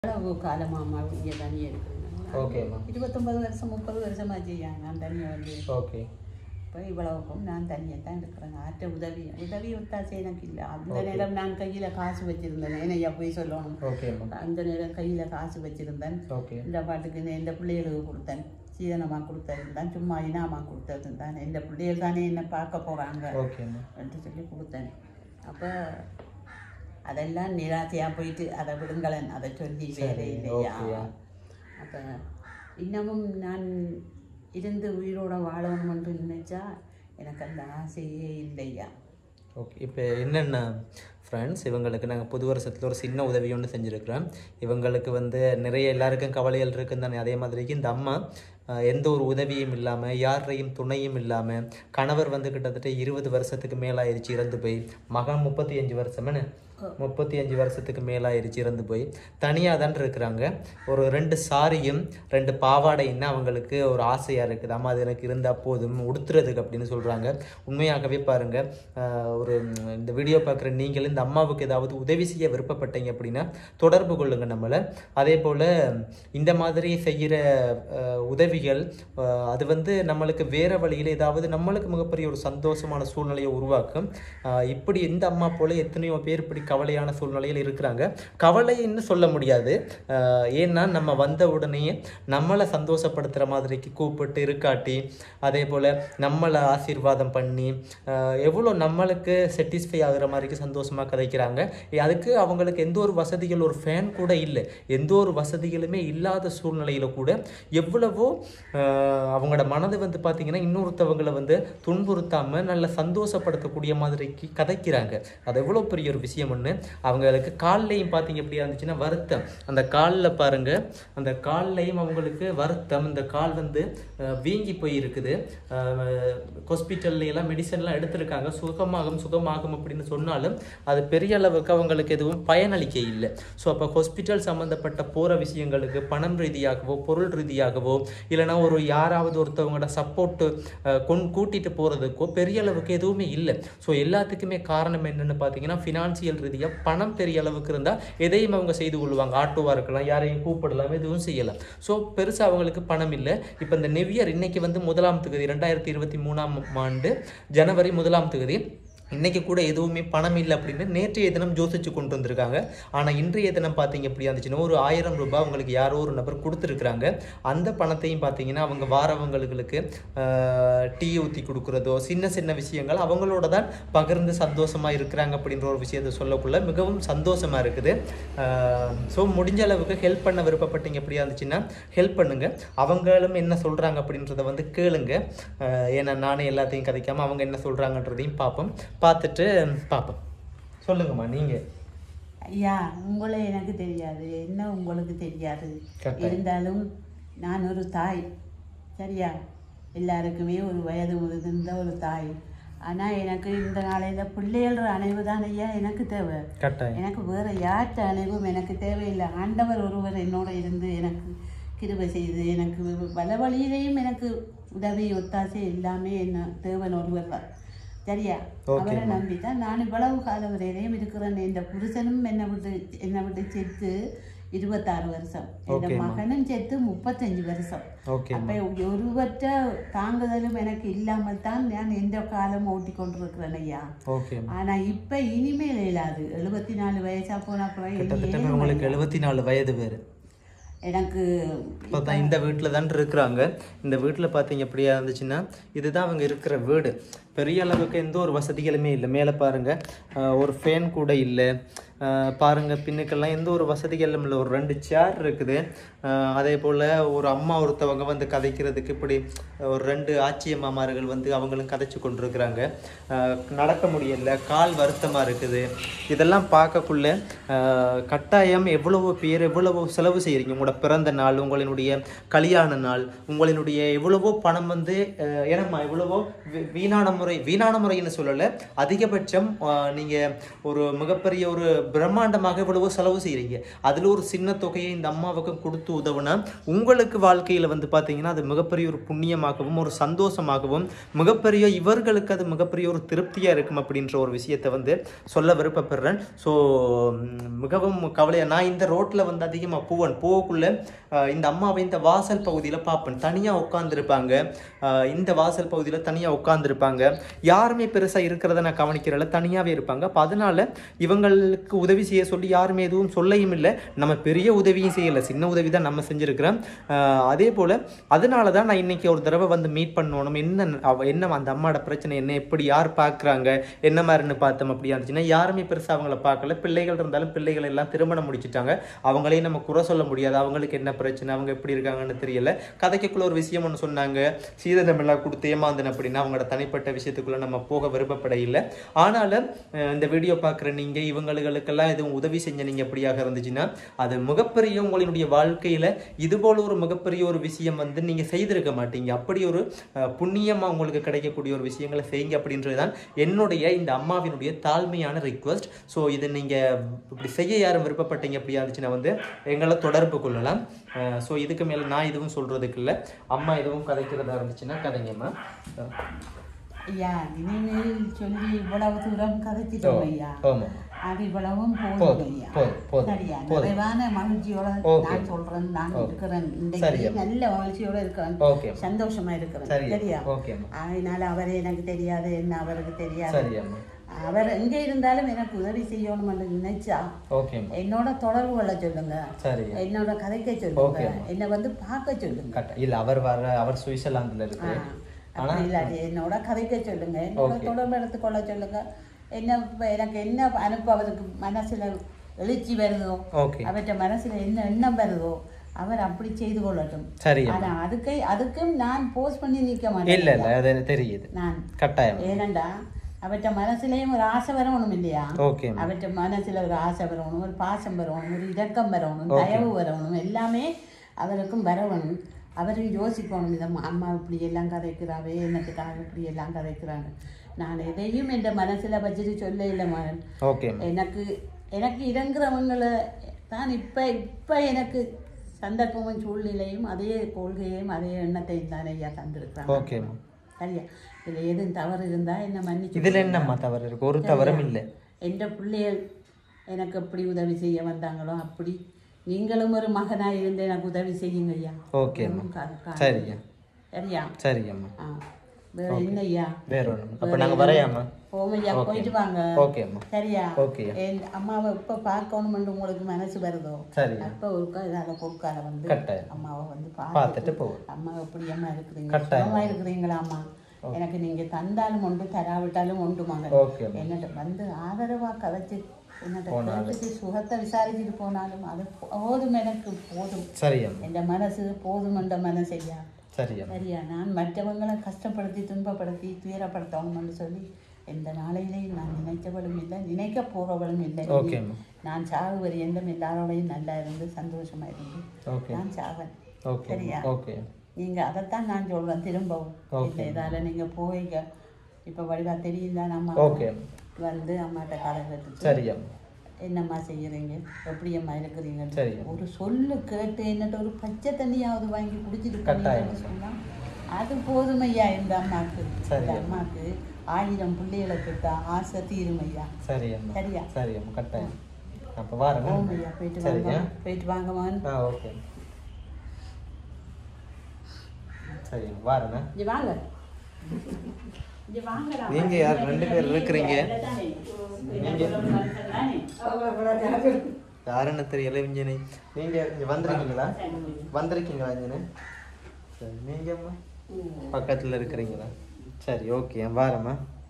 எவ்வளவு காலமா அம்மா இங்கே தனியாக இருக்கிறேன் ஓகேம்மா இருபத்தொன்பது வருஷம் முப்பது வருஷமா செய்யாங்க நான் தனியாக வந்து ஓகே இப்போ இவ்வளவுக்கும் நான் தனியாக தான் இருக்கிறேன் ஆற்ற உதவி உதவி ஒத்தாசை எனக்கு இல்லை அந்த நேரம் நான் கையில் காசு வச்சிருந்தேன் ஏனையா போய் சொல்லணும் ஓகேம்மா அந்த நேரம் கையில் காசு வச்சிருந்தேன் ஓகே இந்த பாட்டுக்கு நான் இந்த பிள்ளைகளுக்கு கொடுத்தேன் சீதனமாக கொடுத்தது தான் சும்மா இனாமாக கொடுத்தது தான் இந்த பிள்ளைகள் தானே என்ன பார்க்க போகிறாங்க ஓகேம்மா என்று சொல்லி கொடுத்தேன் அப்போ அதெல்லாம் நிராசையாக போயிட்டு அதை விடுங்களேன் அதை சொல்லி வேலை இல்லையா ஓகேயா. அப்போ இன்னமும் நான் இருந்து உயிரோட வாழணும் என்று நினைச்சா எனக்கு அந்த ஆசையே இல்லையா ஓகே இப்போ என்னென்ன ஃப்ரெண்ட்ஸ் இவங்களுக்கு நாங்கள் புது வருஷத்தில் ஒரு சின்ன உதவி ஒன்று செஞ்சுருக்கிறோம் இவங்களுக்கு வந்து நிறைய எல்லாருக்கும் கவலைகள் இருக்குன்னு தானே அதே மாதிரிக்கு இந்த அம்மா அஹ், எந்த ஒரு உதவியும் இல்லாமல் யாரையும் துணையும் இல்லாமல் கணவர் வந்து கிட்டத்தட்ட இருபது வருஷத்துக்கு மேலாயிருச்சு இறந்து போய் மகன் முப்பத்தி அஞ்சு வருஷம்னு முப்பத்தி அஞ்சு வருஷத்துக்கு மேலாயிருச்சு இறந்து போய் தனியாக தான் இருக்கிறாங்க ஒரு ரெண்டு சாரியும் ரெண்டு பாவாடைன்னா அவங்களுக்கு ஒரு ஆசையாக இருக்குது அம்மா அது எனக்கு இருந்தால் போதும் உடுத்துறதுக்கு அப்படின்னு சொல்கிறாங்க உண்மையாகவே பாருங்கள் ஒரு ம், இந்த வீடியோ பார்க்குற நீங்கள் இந்த அம்மாவுக்கு ஏதாவது உதவி செய்ய விருப்பப்பட்டீங்க அப்படின்னா தொடர்பு கொள்ளுங்க நம்மளை அதே போல் இந்த மாதிரி செய்கிற அஹ், உதவிகள் அஹ், அது வந்து நம்மளுக்கு வேற வழியில் ஏதாவது நம்மளுக்கு மிகப்பெரிய ஒரு சந்தோஷமான சூழ்நிலையை உருவாக்கும் அஹ், இப்படி இந்த அம்மா போல எத்தனையோ பேர் இப்படி கவலையான சூழ்நிலையில் இருக்கிறாங்க கவலைன்னு சொல்ல முடியாது அஹ், ஏன்னா நம்ம வந்த உடனே நம்மளை சந்தோஷப்படுத்துகிற மாதிரிக்கு கூப்பிட்டு இருக்காட்டி அதே போல் நம்மளை ஆசீர்வாதம் பண்ணி அஹ், எவ்வளோ நம்மளுக்கு சாட்டிஸ்ஃபை ஆகுற மாதிரிக்கு சந்தோஷமாக கதைக்கிறாங்க அதுக்கு அவங்களுக்கு எந்த ஒரு வசதிகள் ஒரு ஃபேன் கூட இல்லை எந்த ஒரு வசதிகளுமே இல்லாத சூழ்நிலையில் கூட எவ்வளவோ அஹ், அவங்களோட மனது வந்து பார்த்திங்கன்னா இன்னொருத்தவங்களை வந்து துன்புறுத்தாமல் நல்ல சந்தோஷப்படுத்தக்கூடிய மாதிரிக்கு கதைக்கிறாங்க அது எவ்வளோ பெரிய ஒரு விஷயம் ஒன்று அவங்களுக்கு கால்லையும் பார்த்தீங்க எப்படியா இருந்துச்சுன்னா வருத்தம் அந்த காலில் பாருங்க அந்த கால்லையும் அவங்களுக்கு வருத்தம் இந்த கால் வந்து அஹ், வீங்கி போய் இருக்குது ஹாஸ்பிட்டல்ல எல்லாம் மெடிசன்லாம் எடுத்திருக்காங்க சுகமாகும் சுகமாகும் அப்படின்னு சொன்னாலும் அது பெரிய அளவுக்கு அவங்களுக்கு எதுவும் பயனளிக்க இல்லை ஸோ அப்போ ஹாஸ்பிட்டல் சம்மந்தப்பட்ட போகிற விஷயங்களுக்கு பணம் ரீதியாகவோ பொருள் ரீதியாகவோ இல்லைன்னா ஒரு யாராவது ஒருத்தவங்களோட சப்போர்ட்டு கொண்டு கூட்டிட்டு போகிறதுக்கோ பெரிய அளவுக்கு எதுவுமே இல்லை ஸோ எல்லாத்துக்குமே காரணம் என்னன்னு பார்த்தீங்கன்னா ஃபினான்சியல் ரீதியாக பணம் பெரிய அளவுக்கு இருந்தால் எதையும் அவங்க செய்து கொள்வாங்க ஆட்டோவாக இருக்கலாம் யாரையும் கூப்பிடலாம் எதுவும் செய்யலாம் ஸோ பெருசாக அவங்களுக்கு பணம் இல்லை இப்போ இந்த நிவ்யர் இன்னைக்கு வந்து முதலாம் தேதி ரெண்டாயிரத்தி இருபத்தி மூணாம் ஆண்டு ஜனவரி முதலாம் தேதி இன்னைக்கு கூட எதுவுமே பணம் இல்லை அப்படின்னு நேற்றைய தினம் யோசிச்சு கொண்டு வந்திருக்காங்க ஆனால் இன்றைய தினம் பார்த்தீங்க எப்படி இருந்துச்சுன்னா ஒரு ஆயிரம் ரூபாய் அவங்களுக்கு யாரோ ஒரு நபர் கொடுத்துருக்குறாங்க அந்த பணத்தையும் பார்த்தீங்கன்னா அவங்க வாரவங்களுக்கு டீ ஊற்றி கொடுக்குறதோ சின்ன சின்ன விஷயங்கள் அவங்களோட தான் பகிர்ந்து சந்தோஷமாக இருக்கிறாங்க அப்படின்ற ஒரு விஷயத்தை சொல்லக்குள்ள மிகவும் சந்தோஷமாக இருக்குது ஸோ முடிஞ்ச அளவுக்கு ஹெல்ப் பண்ண விருப்பப்பட்டீங்க எப்படியா இருந்துச்சுன்னா ஹெல்ப் பண்ணுங்க அவங்களும் என்ன சொல்கிறாங்க அப்படின்றத வந்து கேளுங்க அஹ் ஏன்னா நானே எல்லாத்தையும் கதைக்காம அவங்க என்ன சொல்கிறாங்கன்றதையும் பார்ப்போம் பார்த்துட்டு பார்ப்போம் சொல்லுங்கம்மா நீங்கள் ஐயா உங்களை எனக்கு தெரியாது என்ன உங்களுக்கு தெரியாது கரெக்ட். இருந்தாலும் நான் ஒரு தாய் சரியா எல்லாருக்குமே ஒரு வயது முதிர்ந்த ஒரு தாய் ஆனால் எனக்கு இந்த நாளையில் பிள்ளைகள அணைவு தான் ஐயா எனக்கு தேவை கட்டாயம் எனக்கு வேற யார்கிட்ட அணைவும் எனக்கு தேவையில்லை ஆண்டவர் ஒருவர் என்னோட இருந்து எனக்கு கிருபை செய்து எனக்கு பல வழியிலையும் எனக்கு உதவி ஒத்தாசை எல்லாமே என்ன தேவன் ஒருவர் தான் சரியா அவரை நம்பி தான் நான் இவ்வளவு காலம் வரையிலையும் இருக்கிறேன் இந்த புருஷனும் என்னை விட்டு என்னை விட்டு செத்து இருபத்தாறு வருஷம் இந்த மகனும் செத்து முப்பத்தஞ்சு வருஷம் ஓகே அப்ப ஒருவற்ற தாங்குதலும் எனக்கு இல்லாமல் தான் நான் எந்த காலம் ஓட்டி கொண்டிருக்கிறேன் ஐயா ஓகே ஆனா இப்ப இனிமேல் இயலாது எழுபத்தி நாலு வயசா போன அப்புறம் கிட்டத்தட்ட இனியே உங்களுக்கு எழுபத்தி நாலு வயது வேறு எனக்கு இப்போ தான் இந்த வீட்டில் தான் இருக்கிறாங்க இந்த வீட்டில் பார்த்தீங்க எப்படியா இருந்துச்சுன்னா இதுதான் அவங்க இருக்கிற வீடு பெரிய அளவுக்கு எந்த ஒரு வசதிகளுமே இல்லை மேலே பாருங்க ஆஹ் ஒரு ஃபேன் கூட இல்லை ஆஹ் பாருங்க பின்னுக்கெல்லாம் எந்த ஒரு வசதிகளும் இல்லை ஒரு ரெண்டு சேர் இருக்குது ஆஹ் அதே போல் ஒரு அம்மா ஒருத்தவங்க வந்து கதைக்கிறதுக்கு இப்படி ஒரு ரெண்டு ஆச்சி அம்மாமார்கள் வந்து அவங்களும் கதைச்சு கொண்டிருக்கிறாங்க ஆஹ் நடக்க முடியல கால் வருத்தமாக இருக்குது இதெல்லாம் பார்க்கக்குள்ள ஆஹ் கட்டாயம் எவ்வளவோ பேர் எவ்வளவோ செலவு செய்கிறீங்க உங்களோட பிறந்த நாள் உங்களினுடைய கல்யாண நாள் உங்களினுடைய எவ்வளவோ பணம் வந்து ஆஹ் ஏனம்மா எவ்வளவோ வீ- வீணான முறை வீணான முறைன்னு சொல்லலை அதிகபட்சம் ஆஹ், நீங்க ஒரு மிகப்பெரிய ஒரு பிரம்மாண்டமாக இவ்வளவோ செலவு செய்றீங்க அதுல ஒரு சின்ன தொகையை இந்த அம்மாவுக்கு கொடுத்து உதவுனா உங்களுக்கு வாழ்க்கையில வந்து பாத்தீங்கன்னா அது மிகப்பெரிய ஒரு புண்ணியமாகவும் ஒரு சந்தோஷமாகவும் மிகப்பெரிய இவர்களுக்கு அது மிகப்பெரிய ஒரு திருப்தியா இருக்கும் அப்படின்ற ஒரு விஷயத்தை வந்து சொல்ல விருப்பப்படுறேன் ஸோ மிகவும் கவலையா நான் இந்த ரோட்ல வந்து அதிகமா போவேன் போகக்குள்ள ஆஹ், இந்த அம்மாவை இந்த வாசல் பகுதியில பார்ப்பேன் தனியா உட்காந்துருப்பாங்க இந்த வாசல் பகுதியில தனியா உட்காந்துருப்பாங்க யாருமே பெருசா இருக்கிறத நான் கவனிக்கிறல தனியாவே இருப்பாங்க அப்ப அதனால இவங்களுக்கு உதவி செய்ய சொல்லி யாருமே எதுவும் சொல்லையும் இல்லை நம்ம பெரிய உதவியும் செய்யலை சின்ன உதவி தான் நம்ம செஞ்சுருக்கிறோம் ஆஹ் அதே போல் அதனால தான் நான் இன்னைக்கு ஒரு தடவை வந்து மீட் பண்ணணும் என்ன அவ என்ன அந்த அம்மாவோட பிரச்சனை என்ன எப்படி யார் பார்க்குறாங்க என்ன மாதிரின்னு பார்த்தோம் அப்படி இருந்துச்சுன்னா யாருமே பெருசாக அவங்கள பார்க்கல பிள்ளைகள் இருந்தாலும் பிள்ளைகள் எல்லாம் திருமணம் முடிச்சிட்டாங்க அவங்களையும் நம்ம குறை சொல்ல முடியாது அவங்களுக்கு என்ன பிரச்சனை அவங்க எப்படி இருக்காங்கன்னு தெரியல கதைக்குள்ள ஒரு விஷயம் ஒன்று சொன்னாங்க சீதனம் எல்லாம் கொடுத்து ஏமாந்தன் அப்படின்னா அவங்களோட தனிப்பட்ட விஷயத்துக்குள்ள நம்ம போக விருப்பப்பட இல்லை ஆனாலும் அஹ் இந்த வீடியோ பார்க்குற நீங்க இவங்களுக்கெல்லாம் எதுவும் உதவி செஞ்ச நீங்க எப்படியாக இருந்துச்சுன்னா அது மிகப்பெரிய உங்களுடைய வாழ்க்கையில இது போல ஒரு மிகப்பெரிய ஒரு விஷயம் வந்து நீங்க செய்திருக்க மாட்டீங்க அப்படி ஒரு அஹ், புண்ணியமா உங்களுக்கு கிடைக்கக்கூடிய ஒரு விஷயங்களை செய்யுங்க அப்படின்றது தான் என்னுடைய இந்த அம்மாவினுடைய தாழ்மையான ரிக்வஸ்ட் ஸோ இதை நீங்க இப்படி செய்ய யாரும் விருப்பப்பட்டீங்க அப்படியா இருந்துச்சுன்னா வந்து எங்களை தொடர்பு கொள்ளலாம் ஸோ இதுக்கு மேல நான் எதுவும் சொல்றதுக்கு இல்லை அம்மா எதுவும் கதைக்கிறதா இருந்துச்சுன்னா கதைங்கம்மா ஐயா இனிமேல் சொல்லி இவ்வளவு தூரம் கதைச்சிட்டோம் ஐயா ஆமா அது இவ்வளவும் போதும் போதும், ஐயா போதும், போதும், சரியா போதும். நிறைவான மகிழ்ச்சியோட Okay. நான் சொல்றேன் நான் Okay. இருக்கிறேன் சரி, இன்றைக்கு அம்மா. நல்ல மகிழ்ச்சியோட இருக்கிறேன் ஓகே சந்தோஷமா இருக்கிறேன் சரி சரியா ஓகேம்மா அதனால அவரே எனக்கு தெரியாது என்ன அவருக்கு தெரியாது சரி அம்மா அவர் எங்க இருந்தாலும் எனக்கு உதவி செய்யணும்னு நினைச்சா ஓகேம்மா என்னோட தொடர்பு கொள்ள சொல்லுங்க சரி என்னோட கதைக்க சொல்லுங்க Okay. என்னை வந்து பார்க்க சொல்லுங்க கரெக்ட் இல்ல அவர் வர அவர் சுவிட்சர்லாந்துல இருக்கு ஆ, அப்படி இல்லாட்டி என்னோட கதைக்க சொல்லுங்க என்னோட Okay. தொடர்பு எடுத்துக்கொள்ள சொல்லுங்க என்ன இப்ப எனக்கு என்ன அனுப்ப அவருக்கு மனசுல எழுச்சி வருதோ ஓகே அவற்றை மனசுல என்ன எண்ணம் வருதோ அவர் அப்படி செய்து கொள்ளட்டும் சரி ஆனா அதுக்கு அதுக்கும் நான் போஸ்ட் பண்ணி நிக்க இல்ல மாட்டேன் இல்ல அது தெரியுது நான் கட்டாயம் ஏனண்டா அவற்றை மனசுலயும் ஒரு ஆசை வரணும் இல்லையா ஓகே அவற்றை மனசுல ஒரு ஆசை வரணும் ஒரு பாசம் வரணும் ஒரு இரக்கம் வரணும் தயவு வரணும் எல்லாமே அவருக்கும் வரணும் அவரும் யோசிக்கணும் இந்த அம்மா- அம்மா இப்படி எல்லாம் கதைக்கிறாவே என்னத்துக்காக இப்படி எல்லாம் கதைக்கிறாங்க நான் எதையும் என் மனசுல வச்சுட்டு சொல்ல இல்லை மகன் ஓகேம்மா எனக்கு எனக்கு இறங்குறவங்களை தான் இப்போ இப்போ எனக்கு சந்தர்ப்பமும் சூழ்நிலையும் அதே கொள்கையும் அதே எண்ணத்தையும் தானே ஐயா தந்திருக்கிறாங்க ஓகேம்மா சரியா இதில் எதுவும் தவறு இருந்தால் என்ன மன்னிச்சு இதுல என்னம்மா தவறு இருக்கு ஒரு தவறும் இல்ல எந்த பிள்ளைகள் எனக்கு எப்படி உதவி செய்ய வந்தாங்களோ அப்படி நீங்களும் ஒரு மகனாக இருந்து எனக்கு உதவி செய்யுங்க ஐயா ஓகேம்மா ஒண்ணும் கா- கா- சரிங்க சரியா சரிங்கம்மா ஆ வேற என்ன ஐயா வேற ஒண்ணும் அப்ப நாங்க வரையாம்மா போங்க ஐயா போயிட்டு வாங்க ஓகேம்மா சரியா ஓகே என் அம்மாவை எப்போ பார்க்கணுமென்று உங்களுக்கு மனசு வருதோ சரி அப்போ ஒருக்கா இதால பொருட்கால வந்து கட்டாயம் அம்மாவை வந்து பார்த்துட்டு பார்த்துட்டு போவோம் அம்மா எப்படி அம்மா இருக்கிறீங்க கட்டாயம். சுகமா இருக்கிறீங்களா அம்மா எனக்கு நீங்க தந்தாலும் உண்டு தராவிட்டாலும் உண்டு மகன் ஓகேம்மா என்னட்ட வந்து ஆதரவா கதைச்சு என்னட்ட கேட்டுட்டு சுகத்தை விசாரிச்சுட்டு போனாலும் அது போதும் எனக்கு போதும் சரியம்மா என் மனசு போதும் என்ற மனசு ஐயா சரியம்மா சரியா நான் மற்றவங்களை கஷ்டப்படுத்தி துன்பப்படுத்தி துயரப்படுத்தணும்னு சொல்லி எந்த நாளையிலையும் நான் நினைச்சவளும் இல்லை நினைக்க போறவளும் இல்லை ஓகேம்மா நான் சாகு வரையந்தும் எல்லாரோடையும் நல்லா இருந்து சந்தோஷமா இருந்து ஓகே நான் சாவன் ஓகே சரியா? ஓகே நீங்க அதைத்தான் நான் சொல்றேன் திரும்பவும் Okay. இந்த இதால நீங்க போய்க்க இப்ப வடிவா தெரியுதா நம்ம ஓகே வந்து அம்மாட்ட காலை கட்டுச்சு சரியம்மா என்னம்மா செய்யறீங்க எப்படி அம்மா இருக்கிறீங்க சரி. ஒரு சொல்லு கேட்டு என்னட்ட ஒரு பச்சை தண்ணியாவது வாங்கி குடிச்சிட்டு கட்டாயம். போனீங்கன்னு சொன்னா அது போதுமையா இந்த அம்மாக்கு சரி. இந்த அம்மாக்கு ஆயிரம் பிள்ளைகளை பெற்றா ஆசை தீருமையா சரியம்மா சரியா சரியம்மா கட்டாயம் அப்ப வாரேன் ஓமையா போயிட்டு சரிங்க வாங்க போயிட்டு வாங்க மகன் ஆ ஓகே சரிங்க வாரேண்ணா இங்க வாங்க இங்க வாங்கடா நீங்க யார் ரெண்டு பேர் இருக்கிறீங்க யாருன்னு தெரியல இன்ஜினி நீங்க இங்க வந்திருக்கீங்களா வந்திருக்கீங்களா இன்ஜினி சரி நீங்க அம்மா பக்கத்துல இருக்கிறீங்களா சரி ஓகே வாரம்மா